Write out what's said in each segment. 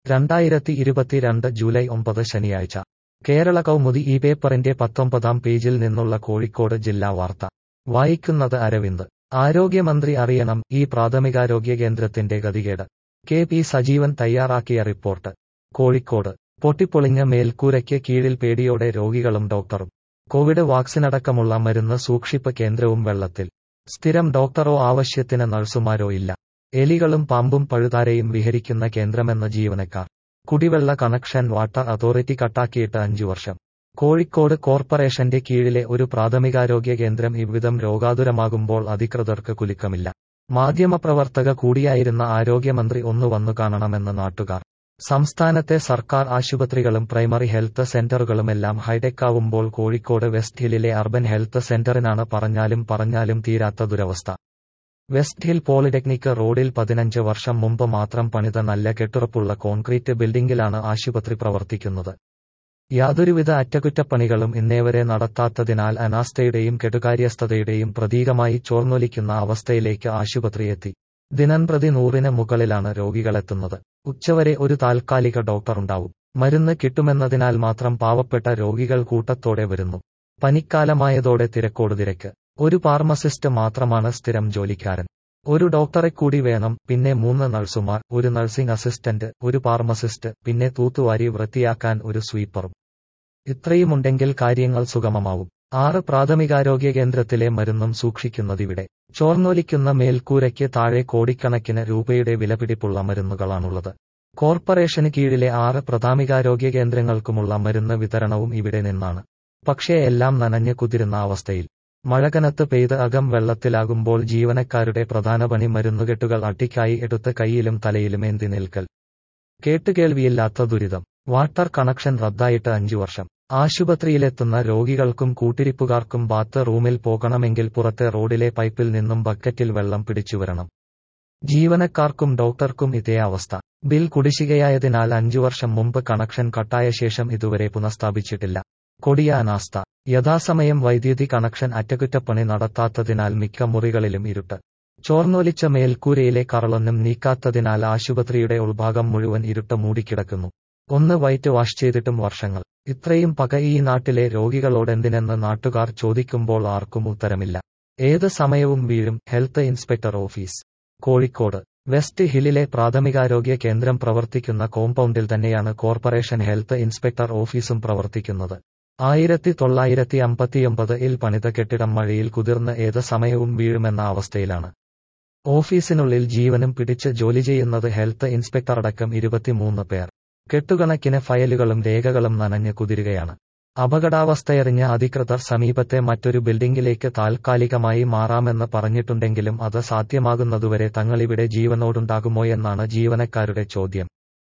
രണ്ടായിരത്തി ഇരുപത്തിരണ്ട് ജൂലൈ ഒമ്പത് ശനിയാഴ്ച കേരള കൗമുദി ഈ പേപ്പറിന്റെ പത്തൊമ്പതാം പേജിൽ നിന്നുള്ള കോഴിക്കോട് ജില്ലാ വാർത്ത വായിക്കുന്നത് അരവിന്ദ് ആരോഗ്യമന്ത്രി അറിയണം ഈ പ്രാഥമികാരോഗ്യ കേന്ദ്രത്തിന്റെ ഗതികേട് കെ പി സജീവൻ തയ്യാറാക്കിയ റിപ്പോർട്ട് കോഴിക്കോട് പൊട്ടിപ്പൊളിഞ്ഞ മേൽക്കൂരയ്ക്ക് കീഴിൽ പേടിയോടെ രോഗികളും ഡോക്ടറും കോവിഡ് വാക്സിനടക്കമുള്ള മരുന്ന് സൂക്ഷിപ്പ് കേന്ദ്രവും വെള്ളത്തിൽ സ്ഥിരം ഡോക്ടറോ ആവശ്യത്തിന് നഴ്സുമാരോ ഇല്ല എലികളും പാമ്പും പഴുതാരയും വിഹരിക്കുന്ന കേന്ദ്രമെന്ന ജീവനക്കാർ കുടിവെള്ള കണക്ഷൻ വാട്ടർ അതോറിറ്റി കട്ടാക്കിയിട്ട് അഞ്ചു വർഷം കോഴിക്കോട് കോർപ്പറേഷന്റെ കീഴിലെ ഒരു പ്രാഥമികാരോഗ്യ കേന്ദ്രം ഇவ்விധം രോഗാതുരമാകുമ്പോൾ അധികൃതർക്ക് കുലുക്കമില്ല മാധ്യമപ്രവർത്തക കൂടിയായിരുന്ന ആരോഗ്യമന്ത്രി ഒന്നു വന്നു കാണണമെന്ന് നാട്ടുകാർ സംസ്ഥാനത്തെ സർക്കാർ ആശുപത്രികളും പ്രൈമറി ഹെൽത്ത് സെന്ററുകളുമെല്ലാം ഹൈടെക്കാവുമ്പോൾ കോഴിക്കോട് വെസ്റ്റ് ഹില്ലിലെ അർബൻ ഹെൽത്ത് സെന്ററിനാണ് പറഞ്ഞാലും പറഞ്ഞാലും തീരാത്ത ദുരവസ്ഥ വെസ്റ്റ് ഹിൽ പോളിടെക്നിക് റോഡിൽ പതിനഞ്ച് വർഷം മുമ്പ് മാത്രം പണിത നല്ല കെട്ടുറപ്പുള്ള കോൺക്രീറ്റ് ബിൽഡിംഗിലാണ് ആശുപത്രി പ്രവർത്തിക്കുന്നത് യാതൊരുവിധ അറ്റകുറ്റപ്പണികളും ഇന്നേവരെ നടത്താത്തതിനാൽ അനാസ്ഥയുടെയും കെടുകാര്യസ്ഥതയുടെയും പ്രതീകമായി ചോർന്നൊലിക്കുന്ന അവസ്ഥയിലേക്ക് ആശുപത്രി എത്തി ദിനംപ്രതി നൂറിന് മുകളിലാണ് രോഗികളെത്തുന്നത് ഉച്ചവരെ ഒരു താൽക്കാലിക ഡോക്ടറുണ്ടാവും മരുന്ന് കിട്ടുമെന്നതിനാൽ മാത്രം പാവപ്പെട്ട രോഗികൾ കൂട്ടത്തോടെ വരുന്നു പനിക്കാലമായതോടെ തിരക്കോട് തിരക്ക് ഒരു ഫാർമസിസ്റ്റ് മാത്രമാണ് സ്ഥിരം ജോലിക്കാരൻ ഒരു ഡോക്ടറെ കൂടി വേണം പിന്നെ മൂന്ന് നഴ്സുമാർ ഒരു നഴ്സിംഗ് അസിസ്റ്റന്റ് ഒരു ഫാർമസിസ്റ്റ് പിന്നെ തൂത്തുവാരി വൃത്തിയാക്കാൻ ഒരു സ്വീപ്പറും ഇത്രയുമുണ്ടെങ്കിൽ കാര്യങ്ങൾ സുഗമമാവും ആറ് പ്രാഥമികാരോഗ്യ കേന്ദ്രത്തിലെ മരുന്നും സൂക്ഷിക്കുന്നതിവിടെ ചോർന്നൊലിക്കുന്ന മേൽക്കൂരയ്ക്ക് താഴെ കോടിക്കണക്കിന് രൂപയുടെ വിലപിടിപ്പുള്ള മരുന്നുകളാണുള്ളത് കോർപ്പറേഷന് കീഴിലെ ആറ് പ്രാഥമികാരോഗ്യ കേന്ദ്രങ്ങൾക്കുമുള്ള മരുന്ന് വിതരണവും ഇവിടെ നിന്നാണ് പക്ഷേ എല്ലാം നനഞ്ഞു കുതിരുന്ന അവസ്ഥയിൽ മഴകനത്ത് പെയ്ത് അകം വെള്ളത്തിലാകുമ്പോൾ ജീവനക്കാരുടെ പ്രധാന പണി മരുന്നുകെട്ടുകൾ അട്ടിക്കായി എടുത്ത് കൈയിലും തലയിലും ഏന്തി നിൽക്കൽ കേട്ടുകേൾവിയില്ലാത്ത ദുരിതം വാട്ടർ കണക്ഷൻ റദ്ദായിട്ട് അഞ്ചു വർഷം ആശുപത്രിയിലെത്തുന്ന രോഗികൾക്കും കൂട്ടിരിപ്പുകാർക്കും ബാത്ത് റൂമിൽ പോകണമെങ്കിൽ പുറത്തെ റോഡിലെ പൈപ്പിൽ നിന്നും ബക്കറ്റിൽ വെള്ളം പിടിച്ചുവരണം ജീവനക്കാർക്കും ഡോക്ടർക്കും ഇതേ അവസ്ഥ ബിൽ കുടിശ്ശികയായതിനാൽ അഞ്ചു വർഷം മുമ്പ് കണക്ഷൻ കട്ടായ ശേഷം ഇതുവരെ പുനഃസ്ഥാപിച്ചിട്ടില്ല കൊടിയ അനാസ്ഥ യഥാസമയം വൈദ്യുതി കണക്ഷൻ അറ്റകുറ്റപ്പണി നടത്താത്തതിനാൽ മിക്ക മുറികളിലും ഇരുട്ട് ചോർന്നൊലിച്ച മേൽക്കൂരയിലെ കറളൊന്നും നീക്കാത്തതിനാൽ ആശുപത്രിയുടെ ഉൾഭാഗം മുഴുവൻ ഇരുട്ട് മൂടിക്കിടക്കുന്നു ഒന്ന് വൈറ്റ് വാഷ് ചെയ്തിട്ടും വർഷങ്ങൾ ഇത്രയും പക ഈ നാട്ടിലെ രോഗികളോടെന്തിനെന്ന് നാട്ടുകാർ ചോദിക്കുമ്പോൾ ആർക്കും ഉത്തരമില്ല ഏത് സമയവും വീഴും health inspector office Kozhikode west ഹില്ലിലെ പ്രാഥമികാരോഗ്യ കേന്ദ്രം പ്രവർത്തിക്കുന്ന കോമ്പൗണ്ടിൽ തന്നെയാണ് കോർപ്പറേഷൻ ഹെൽത്ത് ഇൻസ്പെക്ടർ ഓഫീസും പ്രവർത്തിക്കുന്നത് ആയിരത്തി തൊള്ളായിരത്തി അമ്പത്തിയൊമ്പത് ഇൽ പണിത കെട്ടിടം മഴയിൽ കുതിർന്ന് ഏത് സമയവും വീഴുമെന്ന അവസ്ഥയിലാണ് ഓഫീസിനുള്ളിൽ ജീവനും പിടിച്ച് ജോലി ചെയ്യുന്നത് ഹെൽത്ത് ഇൻസ്പെക്ടറടക്കം ഇരുപത്തിമൂന്ന് പേർ കെട്ടുകണക്കിന് ഫയലുകളും രേഖകളും നനഞ്ഞ് കുതിരുകയാണ് അപകടാവസ്ഥയറിഞ്ഞ അധികൃതർ സമീപത്തെ മറ്റൊരു ബിൽഡിംഗിലേക്ക് താൽക്കാലികമായി മാറാമെന്ന് പറഞ്ഞിട്ടുണ്ടെങ്കിലും അത് സാധ്യമാകുന്നതുവരെ തങ്ങളിവിടെ ജീവനോടുണ്ടാകുമോയെന്നാണ് ജീവനക്കാരുടെ ചോദ്യം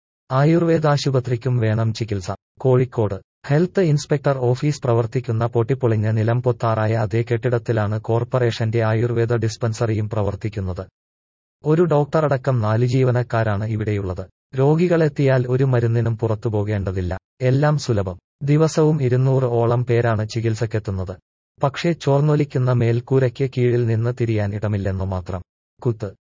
ആയുർവേദാശുപത്രിക്കും വേണം ചികിത്സ കോഴിക്കോട് ഹെൽത്ത് ഇൻസ്പെക്ടർ ഓഫീസ് പ്രവർത്തിക്കുന്ന പൊട്ടിപ്പൊളിഞ്ഞ നിലംപൊത്താറായ അതേ കെട്ടിടത്തിലാണ് കോർപ്പറേഷന്റെ ആയുർവേദ ഡിസ്പെൻസറിയും പ്രവർത്തിക്കുന്നത് ഒരു ഡോക്ടറടക്കം നാല് ജീവനക്കാരാണ് ഇവിടെയുള്ളത് രോഗികളെത്തിയാൽ ഒരു മരുന്നിനും പുറത്തുപോകേണ്ടതില്ല എല്ലാം സുലഭം ദിവസവും ഇരുന്നൂറ് ഓളം പേരാണ് ചികിത്സക്കെത്തുന്നത് പക്ഷേ ചോർന്നൊലിക്കുന്ന മേൽക്കൂരയ്ക്ക് കീഴിൽ നിന്ന് തിരിയാൻ ഇടമില്ലെന്നു മാത്രം കുത്ത്